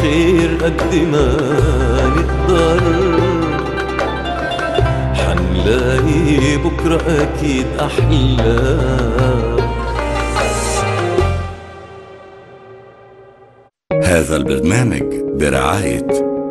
خير قد ما نقدر حنلاقي بكرة أكيد أحلى هذا البرنامج برعاية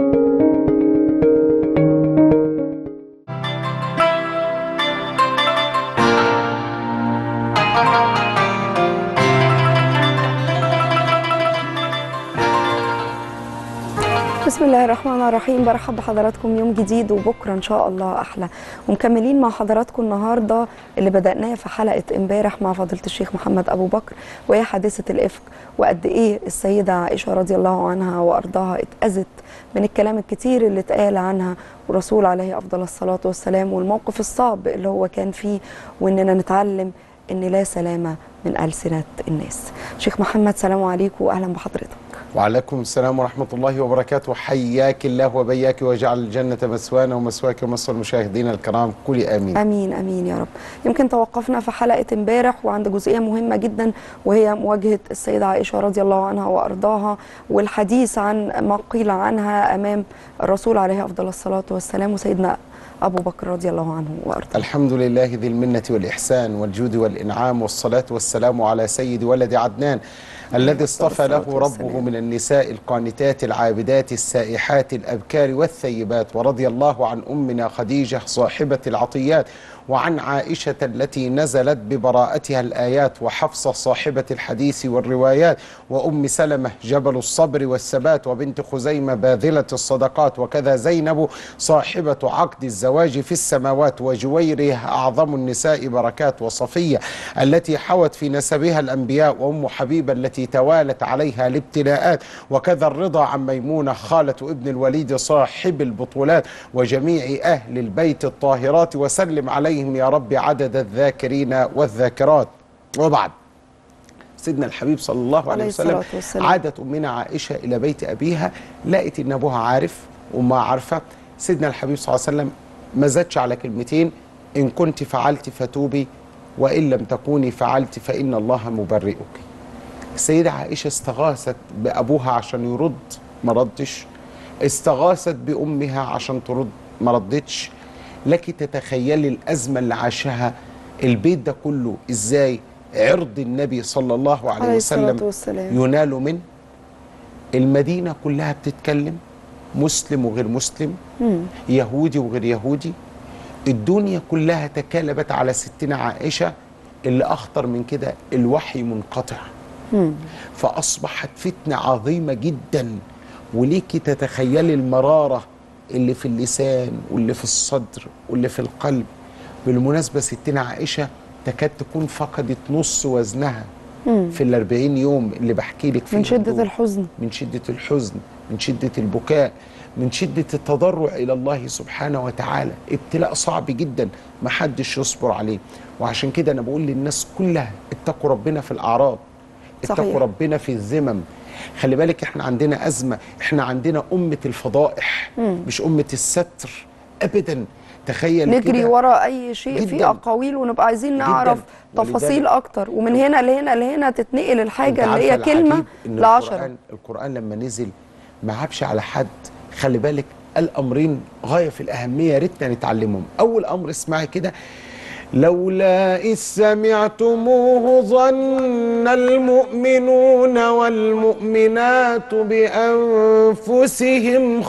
بسم الله الرحمن الرحيم برحب بحضراتكم يوم جديد وبكره ان شاء الله احلى ومكملين مع حضراتكم النهارده اللي بدأناه في حلقه امبارح مع فضيله الشيخ محمد ابو بكر وهي حادثه الافك وقد ايه السيده عائشه رضي الله عنها وارضاها اتاذت من الكلام الكتير اللي اتقال عنها والرسول عليه افضل الصلاه والسلام والموقف الصعب اللي هو كان فيه واننا نتعلم ان لا سلامه من السنه الناس شيخ محمد سلام عليكم واهلا بحضرتك وعليكم السلام ورحمة الله وبركاته حياك الله وبياك وجعل الجنة مسوانا ومسواك ومسوى المشاهدين الكرام قولي آمين امين امين يا رب يمكن توقفنا في حلقه امبارح وعند جزئيه مهمه جدا وهي مواجهه السيده عائشه رضي الله عنها وارضاها والحديث عن ما قيل عنها امام الرسول عليه افضل الصلاه والسلام وسيدنا ابو بكر رضي الله عنه وارضاه الحمد لله ذي المنة والإحسان والجود والإنعام والصلاة والسلام على سيد ولد عدنان الذي اصطفى له الصلاة ربه والسلام. من النساء القانتات العابدات السائحات الأبكار والثيبات ورضي الله عن أمنا خديجة صاحبة العطيات وعن عائشة التي نزلت ببراءتها الآيات وحفصة صاحبة الحديث والروايات وأم سلمة جبل الصبر والثبات وبنت خزيمة باذلة الصدقات وكذا زينب صاحبة عقد الزواج في السماوات وجويرية أعظم النساء بركات وصفية التي حوت في نسبها الأنبياء وأم حبيبة التي توالت عليها الابتلاءات وكذا الرضا عن ميمونة خالة ابن الوليد صاحب البطولات وجميع أهل البيت الطاهرات وسلم عليهم يا رب عدد الذاكرين والذاكرات وبعد سيدنا الحبيب صلى الله عليه عليه وسلم الصلاة والسلام. عادت أمنا عائشة إلى بيت أبيها لقت إن أبوها عارف وما عارفة سيدنا الحبيب صلى الله عليه وسلم ما زادش على كلمتين إن كنت فعلت فتوبي وإن لم تكوني فعلت فإن الله مبرئك السيدة عائشة استغاثت بأبوها عشان يرد ما ردش استغاثت بأمها عشان ترد ما ردتش لك تتخيلي الأزمة اللي عاشها البيت ده كله إزاي عرض النبي صلى الله عليه عليه الصلاة وسلم والسلام. ينال منه المدينة كلها بتتكلم مسلم وغير مسلم يهودي وغير يهودي الدنيا كلها تكالبت على ستنا عائشة اللي أخطر من كده الوحي منقطع فأصبحت فتنة عظيمة جدا وليكي تتخيلي المرارة اللي في اللسان واللي في الصدر واللي في القلب بالمناسبة ستنا عائشة تكاد تكون فقدت نص وزنها في الأربعين يوم اللي بحكي لك فيه من شده الحزن من شدة الحزن من شدة البكاء من شدة التضرع إلى الله سبحانه وتعالى ابتلاء صعب جدا ما حدش يصبر عليه وعشان كده أنا بقول للناس كلها اتقوا ربنا في الأعراض اتقوا صحيح. ربنا في الذمم خلي بالك احنا عندنا أزمة احنا عندنا أمة الفضائح مش أمة الستر أبدا تخيل نجري كده ورا اي شيء فيه جداً. اقاويل ونبقى عايزين نعرف ولذلك- تفاصيل اكتر ومن هنا لهنا لهنا تتنقل الحاجه أنت اللي هي عارفة كلمه العجيب إن لعشرة القرآن, القرآن لما نزل ما عابش على حد خلي بالك الأمرين غاية في الأهمية يا ريتنا نتعلمهم أول أمر اسمعي كده لولا إذ سمعتموه ظن المؤمنون والمؤمنات بأنفسهم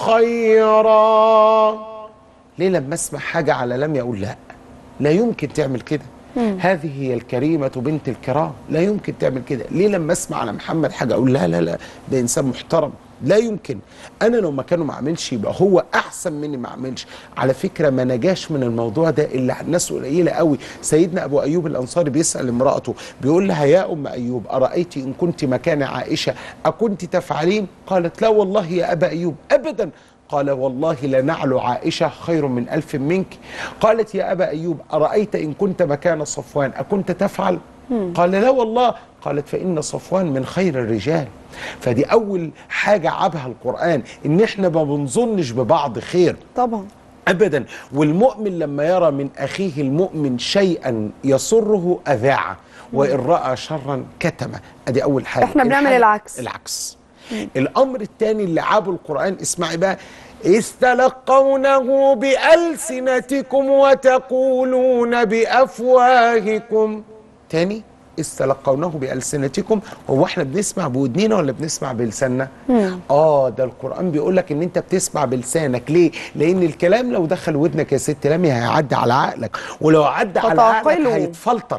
خيرا ليه لما اسمع حاجة على لم يقول لا لا يمكن تعمل كده هذه هي الكريمة بنت الكرام لا يمكن تعمل كده ليه لما اسمع على محمد حاجة اقول لا لا لا ده انسان محترم لا يمكن انا لو مكانه ما اعملش يبقى هو احسن مني ما اعملش على فكره ما نجاش من الموضوع ده الا الناس قليله قوي سيدنا ابو ايوب الانصاري بيسال امراته بيقول لها يا ام ايوب ارايت ان كنت مكان عائشه اكنت تفعلين قالت لا والله يا ابا ايوب ابدا قال والله لنعل عائشة خير من ألف منك قالت يا أبا أيوب أرأيت إن كنت مكان صفوان أكنت تفعل قال لا والله قالت فإن صفوان من خير الرجال فدي أول حاجة عابها القرآن إن إحنا ما بنظنش ببعض خير طبعا ابدا والمؤمن لما يرى من اخيه المؤمن شيئا يسره اذاعه وان راى شرا كتمه ادي اول حاجه إحنا بنعمل الحاجة- العكس. العكس الامر الثاني اللي عابوا القران اسمعي بقى إذ تلقونه بألسنتكم وتقولون بأفواهكم تاني إذ تلقونه بألسنتكم هو احنا بنسمع بودنينا ولا بنسمع بلساننا؟ اه ده القرآن بيقول لك ان انت بتسمع بلسانك ليه؟ لأن الكلام لو دخل ودنك يا ست لمي هيعدي على عقلك ولو عدى على عقلك فتعقله. هيتفلتر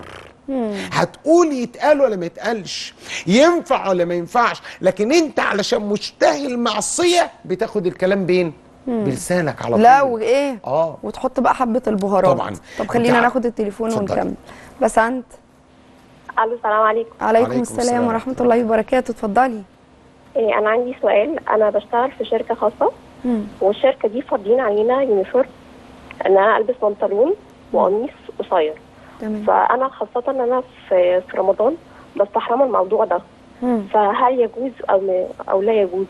هتقول يتقال ولا ما يتقالش ينفع ولا ما ينفعش لكن انت علشان مشتهي المعصيه بتاخد الكلام بين بلسانك على طول لا وايه اه وتحط بقى حبه البهارات طبعاً. طب خلينا انت- ناخد التليفون اتفضلي. ونكمل بس انت الو السلام عليكم عليكم, عليكم السلام السلام ورحمه الله وبركاته اتفضلي إيه انا عندي سؤال انا بشتغل في شركه خاصه مم. والشركه دي فاضلين علينا يونيفورم ان انا البس بنطلون وقميص قصير تمام فانا خاصه ان انا في في رمضان بستحرم الموضوع ده مم. فهل يجوز او م- او لا يجوز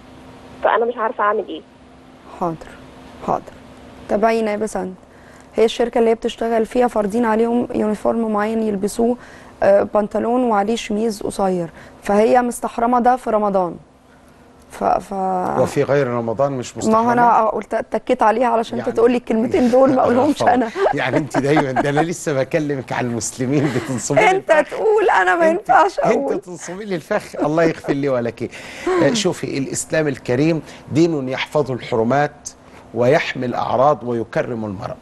فانا مش عارفه اعمل ايه حاضر حاضر تابعينا يا بسنت هي الشركه اللي هي بتشتغل فيها فارضين عليهم يونيفورم معين يلبسوه آه، بنطلون وعليه شميز قصير فهي مستحرمه ده في رمضان ف, ف... وفي غير رمضان مش ما مستحرمه هو انا قلت اتكيت عليها علشان انت يعني- تقول لي الكلمتين دول ما اقولهمش انا يعني انت دايما ده انا لسه بكلمك على المسلمين بتنصبي لي انت الفخ. تقول انا ما انت- ينفعش اقول انت تنصبي لي الفخ الله يغفر لي ولك آه، شوفي الاسلام الكريم دين يحفظ الحرمات ويحمي الاعراض ويكرم المراه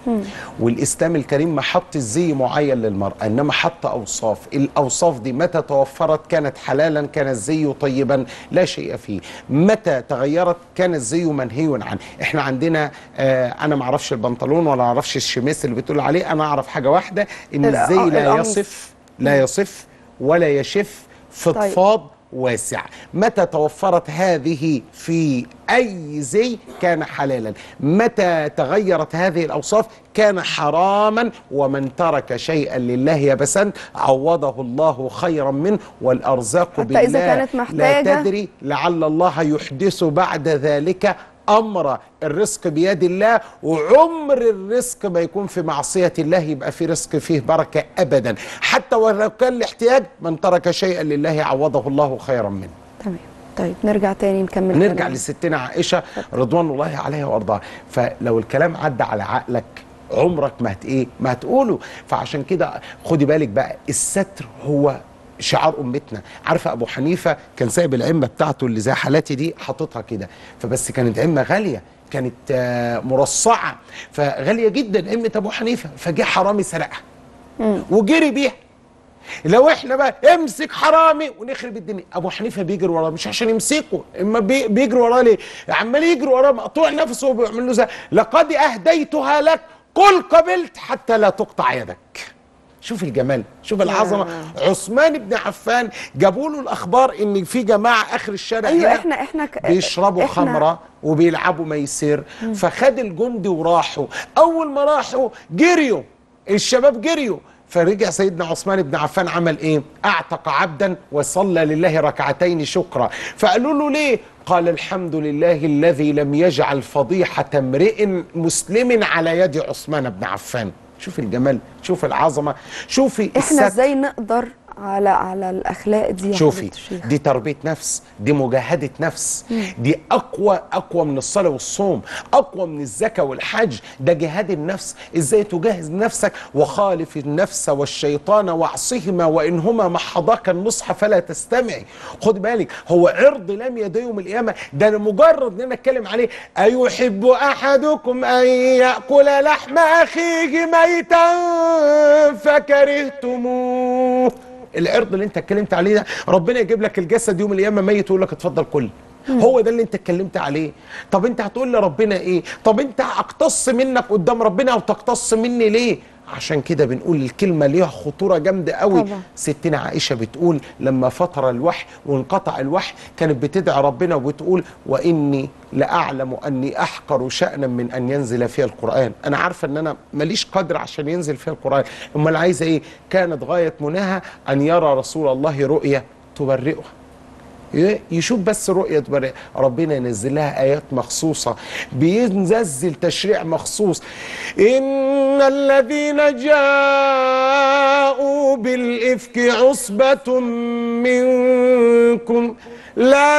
والاسلام الكريم ما حط زي معين للمراه انما حط اوصاف الاوصاف دي متى توفرت كانت حلالا كان الزي طيبا لا شيء فيه متى تغيرت كان الزي منهي عنه احنا عندنا آه انا ما اعرفش البنطلون ولا اعرفش الشميس اللي بتقول عليه انا اعرف حاجه واحده ان ال- الزي آه، لا القميص. يصف لا يصف ولا يشف فضفاض واسع متى توفرت هذه في أي زي كان حلالا متى تغيرت هذه الأوصاف كان حراما ومن ترك شيئا لله يا بسنت عوضه الله خيرا منه والأرزاق حتى بالله إذا كانت لا محتاجة. تدري لعل الله يحدث بعد ذلك امر الرزق بيد الله وعمر الرزق ما يكون في معصيه الله يبقى في رزق فيه بركه ابدا حتى ولو كان الاحتياج من ترك شيئا لله عوضه الله خيرا منه تمام طيب نرجع تاني نكمل نرجع كلامنا. لستنا عائشه رضوان الله عليها وارضاها فلو الكلام عدى على عقلك عمرك ما هت ايه ما هتقوله فعشان كده خدي بالك بقى الستر هو شعار امتنا عارفه ابو حنيفه كان سايب العمه بتاعته اللي زي حالاتي دي حاططها كده فبس كانت عمه غاليه كانت آه، مرصعه فغاليه جدا عمه ابو حنيفه فجه حرامي سرقها وجري بيها لو احنا بقى امسك حرامي ونخرب الدنيا ابو حنيفه بيجري وراه مش عشان يمسكه اما بي بيجري وراه ليه عمال يجري وراه مقطوع نفسه وبيعمل له زي لقد اهديتها لك قل قبلت حتى لا تقطع يدك شوف الجمال شوف العظمه عثمان بن عفان جابوا له الاخبار ان في جماعه اخر الشارع ايوه هنا احنا احنا ك... بيشربوا إحنا- خمره وبيلعبوا ميسر فخد الجندي وراحوا اول ما راحوا جريوا الشباب جريوا فرجع سيدنا عثمان بن عفان عمل ايه اعتق عبدا وصلى لله ركعتين شكرا فقالوا له ليه قال الحمد لله الذي لم يجعل فضيحة امرئ مسلم على يد عثمان بن عفان شوف الجمال شوف العظمة شوفي احنا الستر. ازاي نقدر على على الاخلاق دي يا شوفي حضرة الشيخ؟ دي تربية نفس دي مجاهدة نفس دي أقوى أقوى من الصلاة والصوم أقوى من الزكاة والحج ده جهاد النفس إزاي تجهز نفسك وخالف النفس والشيطان واعصهما وإنهما محضاك النصح فلا تستمعي خد بالك هو عرض لم يد يوم القيامة ده أنا مجرد إن أنا أتكلم عليه أيحب أحدكم أن يأكل لحم أخيه ميتا فكرهتموه العرض اللي انت اتكلمت عليه ده ربنا يجيب لك الجسد يوم القيامه ميت ويقول لك اتفضل كل هو ده اللي انت اتكلمت عليه طب انت هتقول لربنا ايه طب انت اقتص منك قدام ربنا او تقتص مني ليه عشان كده بنقول الكلمة ليها خطورة جامدة قوي طبعا. ستنا عائشة بتقول لما فتر الوحي وانقطع الوحي كانت بتدعي ربنا وبتقول وإني لأعلم أني أحقر شأنا من أن ينزل فيها القرآن أنا عارفة أن أنا ماليش قدر عشان ينزل فيها القرآن أمال عايزة إيه كانت غاية مناها أن يرى رسول الله رؤية تبرئه ي- يشوف بس رؤية برئ ربنا ينزل لها آيات مخصوصة بينزل تشريع مخصوص إن الذين جاءوا بالإفك عصبة منكم لا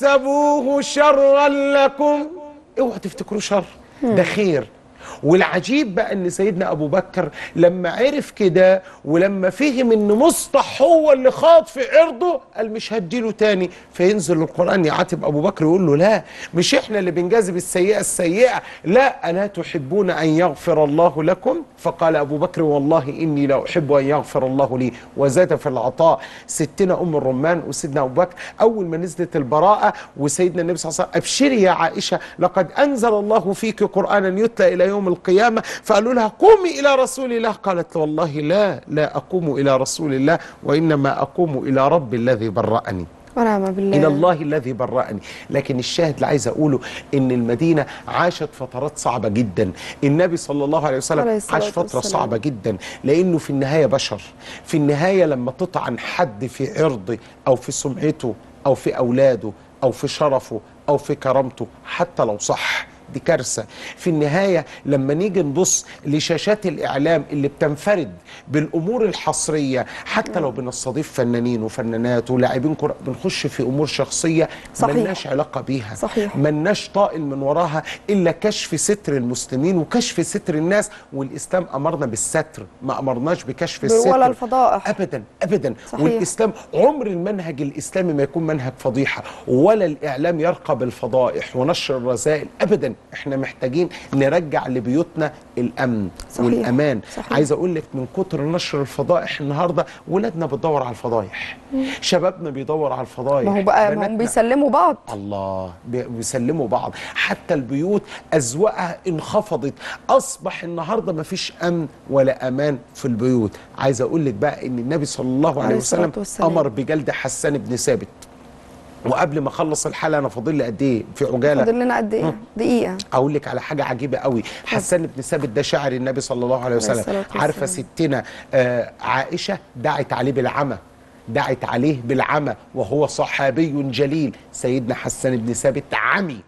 تحسبوه شرا لكم اوعوا تفتكروه شر ده خير والعجيب بقى ان سيدنا ابو بكر لما عرف كده ولما فهم ان مصطح هو اللي خاض في عرضه قال مش هديله تاني فينزل القران يعاتب ابو بكر يقول له لا مش احنا اللي بنجازب السيئه السيئه لا الا تحبون ان يغفر الله لكم فقال ابو بكر والله اني لا احب ان يغفر الله لي وزاد في العطاء ستنا ام الرمان وسيدنا ابو بكر اول ما نزلت البراءه وسيدنا النبي صلى الله عليه وسلم ابشري يا عائشه لقد انزل الله فيك قرانا يتلى الى يوم القيامه فقالوا لها قومي الى رسول الله قالت والله لا لا اقوم الى رسول الله وانما اقوم الى رب الذي برأني ونعم بالله إلى الله الذي برأني لكن الشاهد اللي عايز أقوله إن المدينة عاشت فترات صعبة جدا النبي صلى الله عليه عليه وسلم الصلاة عاش فترة والسلام. صعبة جدا لأنه في النهاية بشر في النهاية لما تطعن حد في عرضه أو في سمعته أو في أولاده أو في شرفه أو في كرامته حتى لو صح دي كارثة في النهاية لما نيجي نبص لشاشات الإعلام اللي بتنفرد بالأمور الحصرية حتى لو بنستضيف فنانين وفنانات ولاعبين كرة بنخش في أمور شخصية صحيح. ملناش علاقة بيها صحيح. ملناش طائل من وراها إلا كشف ستر المسلمين وكشف ستر الناس والإسلام أمرنا بالستر ما أمرناش بكشف الستر ولا الفضائح ابدا ابدا صحيح. والاسلام عمر المنهج الاسلامي ما يكون منهج فضيحه ولا الاعلام يرقى بالفضائح ونشر الرذائل ابدا احنا محتاجين نرجع لبيوتنا الامن صحيح. والامان صحيح. عايز اقول لك من كتر نشر الفضائح النهارده ولادنا بتدور على الفضائح شبابنا بيدور على الفضائح ما هو بقى ما هم بناتنا- بيسلموا بعض الله بي- بيسلموا بعض حتى البيوت أزواقها انخفضت أصبح النهاردة ما فيش أمن ولا أمان في البيوت عايز أقول لك بقى إن النبي صلى الله عليه عليه الصلاة وسلم والسلام. أمر بجلد حسان بن ثابت وقبل ما اخلص الحلقه انا فاضل لي قد ايه في عجاله فاضل لنا قد ايه دقيقه اقول لك على حاجه عجيبه قوي حسان بن ثابت ده شاعر النبي صلى الله عليه وسلم الصلاة والسلام. عارفه ستنا آه عائشه دعت عليه بالعمى دعت عليه بالعمى وهو صحابي جليل سيدنا حسان بن ثابت عمي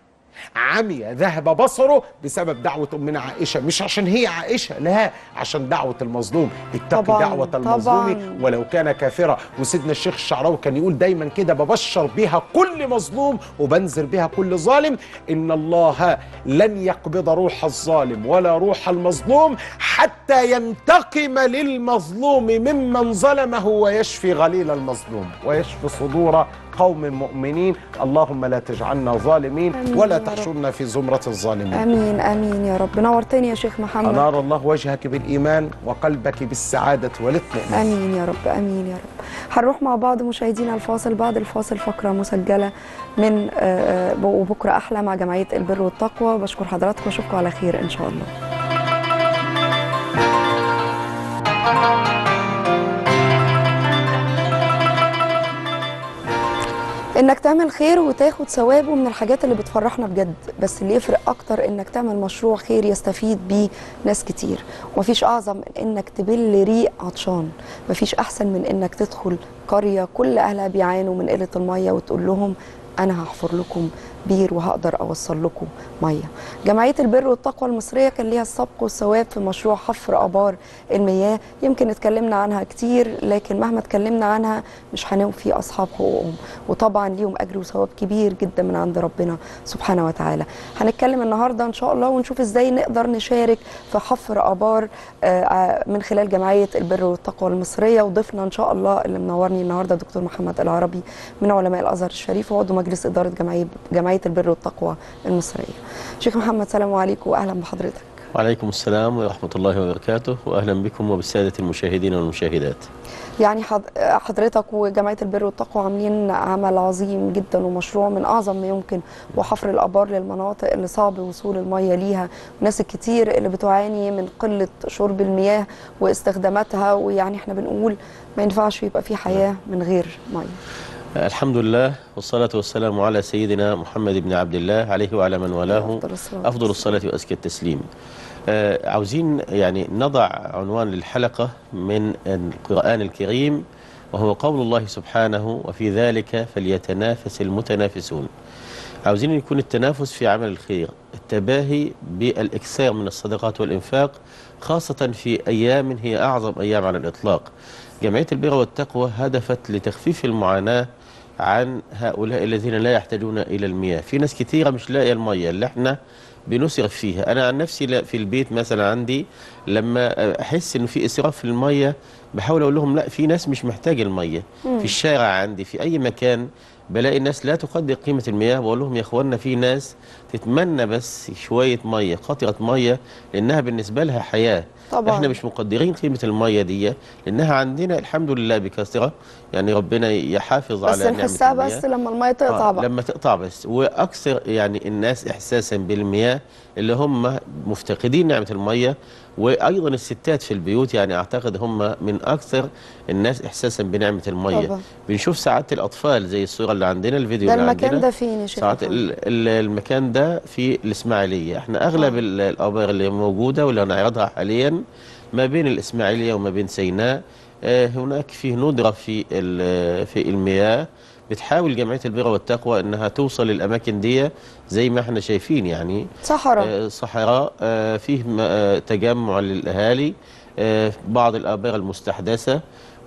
عمي ذهب بصره بسبب دعوة أمنا عائشة مش عشان هي عائشة لا عشان دعوة المظلوم اتقي طبعاً، دعوة المظلوم طبعاً. ولو كان كافرا وسيدنا الشيخ الشعراوي كان يقول دايما كده ببشر بها كل مظلوم وبنذر بها كل ظالم ان الله لن يقبض روح الظالم ولا روح المظلوم حتى ينتقم للمظلوم ممن ظلمه ويشفي غليل المظلوم ويشفي صدور قوم مؤمنين اللهم لا تجعلنا ظالمين آمين ولا يا رب. تحشرنا في زمرة الظالمين امين امين يا رب نورتني يا شيخ محمد أنار الله وجهك بالإيمان وقلبك بالسعادة والاطمئنان امين يا رب امين يا رب هنروح مع بعض مشاهدينا الفاصل بعد الفاصل فقره مسجله من آه، آه، وبكره احلى مع جمعيه البر والتقوى بشكر حضراتكم واشوفكم على خير ان شاء الله انك تعمل خير وتاخد ثوابه من الحاجات اللي بتفرحنا بجد بس اللي يفرق اكتر انك تعمل مشروع خير يستفيد بيه ناس كتير ومفيش اعظم من انك تبل ريق عطشان مفيش احسن من انك تدخل قريه كل اهلها بيعانوا من قله الميه وتقول لهم انا هحفر لكم بير وهقدر اوصل لكم ميه. جمعيه البر والتقوى المصريه كان ليها السبق والثواب في مشروع حفر ابار المياه، يمكن اتكلمنا عنها كتير لكن مهما اتكلمنا عنها مش هنوفي اصحاب حقوقهم، وطبعا ليهم اجر وثواب كبير جدا من عند ربنا سبحانه وتعالى. هنتكلم النهارده ان شاء الله ونشوف ازاي نقدر نشارك في حفر ابار آه، آه، من خلال جمعيه البر والتقوى المصريه وضيفنا ان شاء الله اللي منورني النهارده دكتور محمد العربي من علماء الازهر الشريف وعضو مجلس اداره جمعيه جمعيه البر والتقوى المصريه. شيخ محمد سلام عليكم واهلا بحضرتك. وعليكم السلام ورحمة الله وبركاته وأهلا بكم وبالسادة المشاهدين والمشاهدات يعني حض- حضرتك وجمعيه البر والتقوى عاملين عمل عظيم جدا ومشروع من اعظم ما يمكن وحفر الابار للمناطق اللي صعب وصول الميه ليها والناس الكتير اللي بتعاني من قله شرب المياه واستخداماتها ويعني احنا بنقول ما ينفعش يبقى في حياه من غير ميه. الحمد لله والصلاة والسلام على سيدنا محمد بن عبد الله عليه وعلى من والاه أفضل الصلاة أفضل الصلاة وأزكى التسليم آه، عاوزين يعني نضع عنوان للحلقة من القرآن الكريم وهو قول الله سبحانه وفي ذلك فليتنافس المتنافسون عاوزين يكون التنافس في عمل الخير التباهي بالإكثار من الصدقات والإنفاق خاصة في أيام هي أعظم أيام على الإطلاق جمعية البر والتقوى هدفت لتخفيف المعاناة عن هؤلاء الذين لا يحتاجون الى المياه في ناس كثيره مش لاقيه الميه اللي احنا بنسرف فيها انا عن نفسي لا- في البيت مثلا عندي لما احس انه في اسراف في الميه بحاول اقول لهم لا في ناس مش محتاجه الميه في الشارع عندي في اي مكان بلاقي الناس لا تقدر قيمه المياه بقول لهم يا اخوانا في ناس تتمنى بس شويه ميه قطره ميه لانها بالنسبه لها حياه طبعاً. احنا مش مقدرين قيمه الميه دي لانها عندنا الحمد لله بكثره يعني ربنا يحافظ بس على نعمه نحسها المياه بس لما الميه تقطع آه بقى لما تقطع بس واكثر يعني الناس احساسا بالمياه اللي هم مفتقدين نعمه الميه وايضا الستات في البيوت يعني اعتقد هم من اكثر الناس احساسا بنعمه الميه طبعا. بنشوف ساعات الاطفال زي الصوره اللي عندنا الفيديو ده اللي المكان عندنا ده فين يا شيخ ساعات محمد؟ ال- ال- المكان ده في الاسماعيليه احنا اغلب ال- الابار اللي موجوده واللي هنعرضها حاليا ما بين الاسماعيليه وما بين سيناء آه، هناك فيه ندره في ال- في المياه بتحاول جمعيه البر والتقوى انها توصل للاماكن دي زي ما احنا شايفين يعني صحراء آه، صحراء آه، فيه م- آه، تجمع للاهالي آه، بعض الابار المستحدثه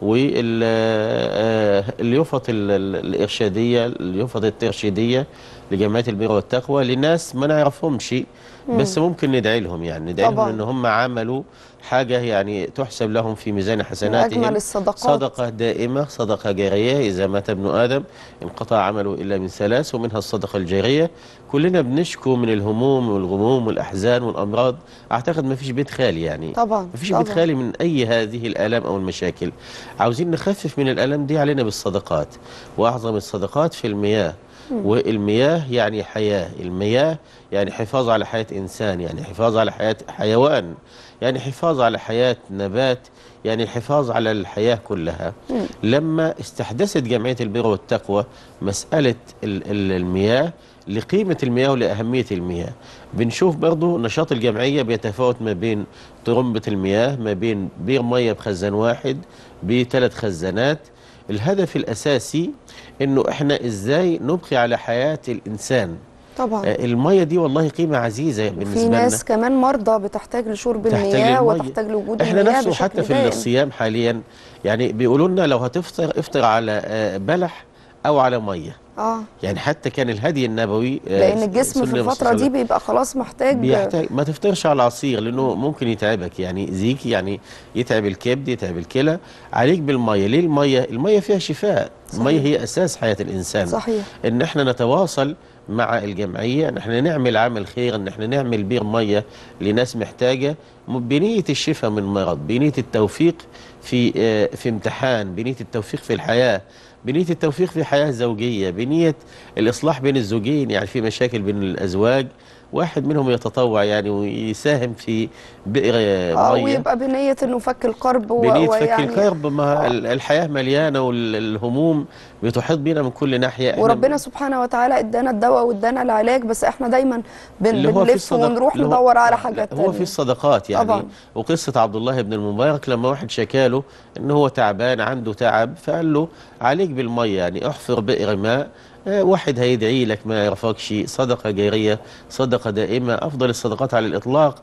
واليوفط الارشاديه اليوفط الترشيديه لجمعيه البر والتقوى لناس ما نعرفهمش بس ممكن ندعي لهم يعني ندعي لهم طبعاً. ان هم عملوا حاجه يعني تحسب لهم في ميزان حسناتهم أجمل الصدقات. صدقه دائمه صدقه جاريه اذا مات ابن ادم انقطع عمله الا من ثلاث ومنها الصدقه الجاريه كلنا بنشكو من الهموم والغموم والاحزان والامراض اعتقد ما فيش بيت خالي يعني طبعا ما فيش طبعا. بيت خالي من اي هذه الالام او المشاكل عاوزين نخفف من الالام دي علينا بالصدقات واعظم الصدقات في المياه والمياه يعني حياه المياه يعني حفاظ على حياه انسان يعني حفاظ على حياه حيوان يعني حفاظ على حياه نبات يعني الحفاظ على الحياه كلها لما استحدثت جمعيه البر والتقوى مساله ال- ال- المياه لقيمة المياه ولأهمية المياه بنشوف برضو نشاط الجمعية بيتفاوت ما بين طرمبة المياه ما بين بير مية بخزان واحد بثلاث خزانات الهدف الأساسي انه احنا ازاي نبقي على حياة الإنسان طبعا آه، المية دي والله قيمة عزيزة في بالنسبة لنا ناس كمان مرضى بتحتاج لشرب تحتاج المياه للمية. وتحتاج لوجود احنا المياه نفسه بشكل حتى في دائم. الصيام حاليا يعني بيقولوا لنا لو هتفطر افطر على آه، بلح او على ميه اه يعني حتى كان الهدي النبوي آه، لان الجسم سنة في الفتره الرسول دي بيبقى خلاص محتاج بيحتاج ما تفطرش على العصير لانه ممكن يتعبك يعني زيك يعني يتعب الكبد يتعب الكلى عليك بالميه ليه الميه الميه فيها شفاء الميه هي اساس حياه الانسان صحيح ان احنا نتواصل مع الجمعيه ان احنا نعمل عمل خير ان احنا نعمل بير ميه لناس محتاجه م- بنيه الشفاء من مرض بنيه التوفيق في آه، في امتحان بنيه التوفيق في الحياه بنيه التوفيق في حياه زوجيه بنيه الاصلاح بين الزوجين يعني في مشاكل بين الازواج واحد منهم يتطوع يعني ويساهم في بئر آه، اه ميه ويبقى بنيه انه فك القرب و- بنية فك ويعني الكرب ما ال- الحياة مليانة والهموم بتحيط بينا من كل ناحية إحنا وربنا سبحانه وتعالى ادانا الدواء وادانا العلاج بس احنا دايما بن اللي هو في بنلف الصدق- ونروح اللي هو- ندور على لا، حاجات هو تانية. في الصدقات يعني طبعاً. وقصة عبد الله بن المبارك لما واحد شكاله ان هو تعبان عنده تعب فقال له عليك بالمية يعني احفر بئر ماء آه، واحد هيدعي لك ما يعرفكش صدقة جارية صدقة دائمة أفضل الصدقات على الإطلاق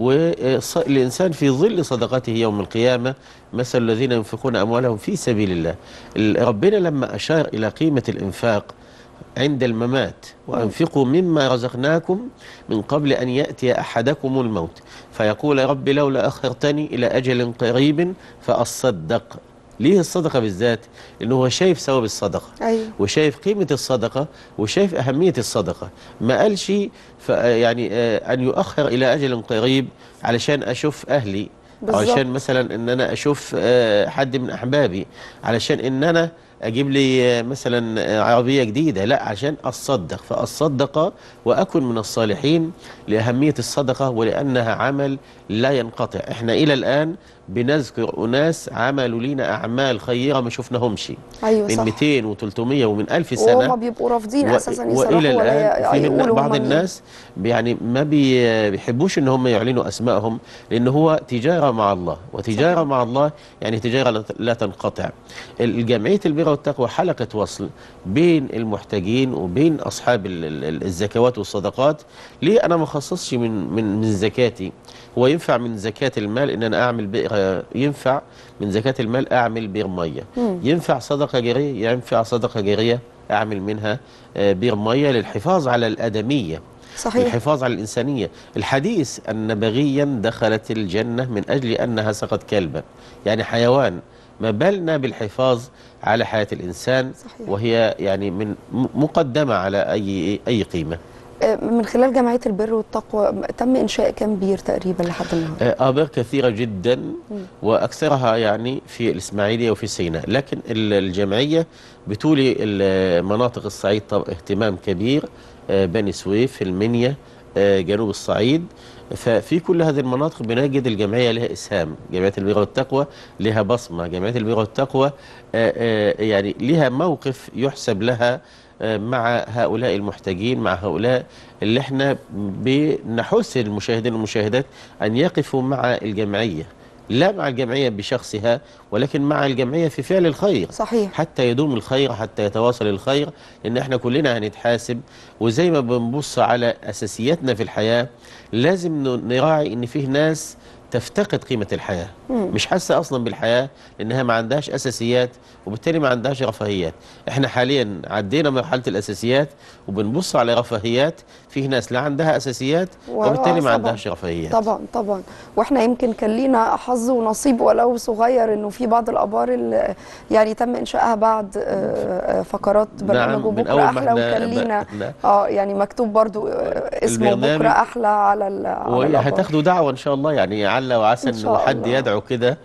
والإنسان في ظل صدقته يوم القيامة مثل الذين ينفقون أموالهم في سبيل الله ال- ربنا لما أشار إلى قيمة الإنفاق عند الممات وأنفقوا مما رزقناكم من قبل أن يأتي أحدكم الموت فيقول يا رب لولا أخرتني إلى أجل قريب فأصدق ليه الصدقة بالذات؟ لأنه هو شايف ثواب الصدقة ايوه وشايف قيمة الصدقة وشايف أهمية الصدقة ما قالش ف- يعني آه، أن يؤخر إلى أجل قريب علشان أشوف أهلي بالظبط. علشان مثلا ان انا اشوف آه، حد من احبابي علشان ان انا اجيب لي آه، مثلا آه، عربيه جديده لا عشان اتصدق فاتصدق واكن من الصالحين لاهميه الصدقه ولانها عمل لا ينقطع احنا الى الان بنذكر اناس عملوا لنا اعمال خيره ما شفناهمش ايوه من صح 200 و300 ومن 1000 سنه وهم بيبقوا رافضين و- اساسا والى يصرحوا ولا الان في من يقولوا بعض هم مين. الناس يعني ما بي- بيحبوش ان هم يعلنوا اسمائهم لان هو تجاره مع الله وتجاره صحيح. مع الله يعني تجاره لا- لا تنقطع الجمعيه البر والتقوى حلقه وصل بين المحتاجين وبين اصحاب ال- ال- ال- الزكوات والصدقات ليه انا ما خصصش من من من زكاتي هو ينفع من زكاه المال ان انا اعمل بئر ينفع من زكاه المال اعمل بئر ميه مم. ينفع صدقه جاريه ينفع صدقه جاريه اعمل منها آه، بير ميه للحفاظ على الادميه صحيح الحفاظ على الإنسانية الحديث أن بغيا دخلت الجنة من أجل أنها سقت كلبا يعني حيوان ما بالنا بالحفاظ على حياة الإنسان صحيح. وهي يعني من م- مقدمة على أي أي قيمة آه، من خلال جمعيه البر والتقوى تم انشاء كام بير تقريبا لحد النهارده آه، آبار كثيرة جدا وأكثرها يعني في الإسماعيلية وفي سيناء لكن ال- الجمعية بتولي المناطق الصعيد طب اهتمام كبير آه، بني سويف المنيا آه، جنوب الصعيد ففي كل هذه المناطق بنجد الجمعية لها إسهام جمعية البر والتقوى لها بصمة جمعية البر والتقوى آه، آه، يعني لها موقف يحسب لها آه، مع هؤلاء المحتاجين مع هؤلاء اللي احنا بنحث المشاهدين والمشاهدات أن يقفوا مع الجمعية لا مع الجمعية بشخصها ولكن مع الجمعية في فعل الخير صحيح حتى يدوم الخير حتى يتواصل الخير لان احنا كلنا هنتحاسب وزي ما بنبص على اساسياتنا في الحياه لازم ن- نراعي ان فيه ناس تفتقد قيمه الحياه مش حاسه اصلا بالحياه لانها ما عندهاش اساسيات وبالتالي ما عندهاش رفاهيات احنا حاليا عدينا مرحله الاساسيات وبنبص على رفاهيات فيه ناس لا عندها اساسيات و- وبالتالي ما طبعاً. عندهاش رفاهيات طبعا طبعا واحنا يمكن كان لينا حظ ونصيب ولو صغير انه في بعض الابار اللي يعني تم انشائها بعد آه، آه، فقرات برنامج من وبكره أول ما احلى إحنا وكان ب- لينا نعم. اه يعني مكتوب برضو آه، اسمه البرنامج- بكره احلى على ال- على الابار وهتاخدوا دعوة إن شاء الله يعني عل وعسى إن إنه شاء حد الله. يدعو كده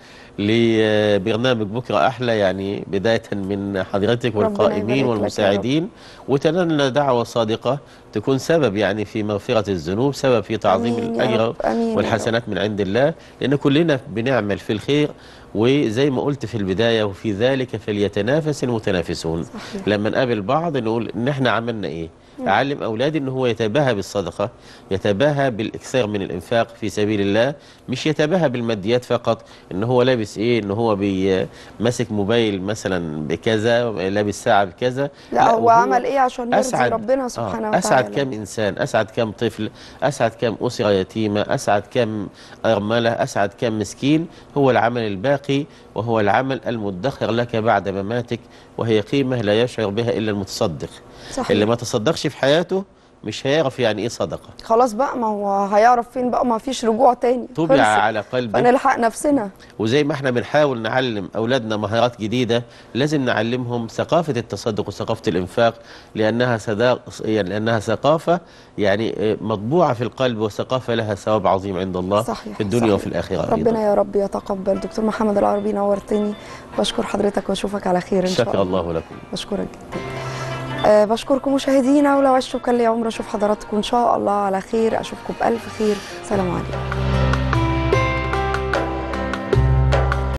لبرنامج بكرة أحلى يعني بداية من حضرتك ربنا والقائمين يبارك لك يا والمساعدين وتنال دعوة صادقة تكون سبب يعني في مغفرة الذنوب سبب في تعظيم آمين يا الأجر رب، آمين يا والحسنات من عند الله لأن كلنا بنعمل في الخير وزي ما قلت في البداية وفي ذلك فليتنافس المتنافسون صحيح. لما نقابل بعض نقول إن إحنا عملنا إيه أعلم أولادي إن هو يتباهى بالصدقة يتباهى بالإكثار من الإنفاق في سبيل الله مش يتباهى بالماديات فقط إن هو لابس إيه إن هو بي ماسك موبايل مثلا بكذا لابس ساعة بكذا لا هو وهو عمل ايه عشان يرضي ربنا سبحانه آه وتعالى أسعد كم إنسان أسعد كم طفل أسعد كم أسرة يتيمة أسعد كم أرملة أسعد كم مسكين هو العمل الباقي وهو العمل المدخر لك بعد مماتك وهي قيمة لا يشعر بها إلا المتصدق صحيح. اللي ما تصدقش في حياته مش هيعرف يعني إيه صدقة خلاص بقى ما هو هيعرف فين بقى ما فيش رجوع تاني طبع خلصت. على قلبه فنلحق نفسنا وزي ما احنا بنحاول نعلم اولادنا مهارات جديده لازم نعلمهم ثقافه التصدق وثقافه الانفاق لانها صداق يعني لانها ثقافه يعني اه، مطبوعه في القلب وثقافه لها ثواب عظيم عند الله صحيح في الدنيا صحيح. وفي الاخره ربنا ايضا يا رب يتقبل دكتور محمد العربي نورتني بشكر حضرتك واشوفك على خير ان شاء شكر الله الله لكم بشكرك جدا أه بشكركم مشاهدينا ولو عشتوا كان لي عمر اشوف حضراتكم ان شاء الله على خير اشوفكم بالف خير سلام عليكم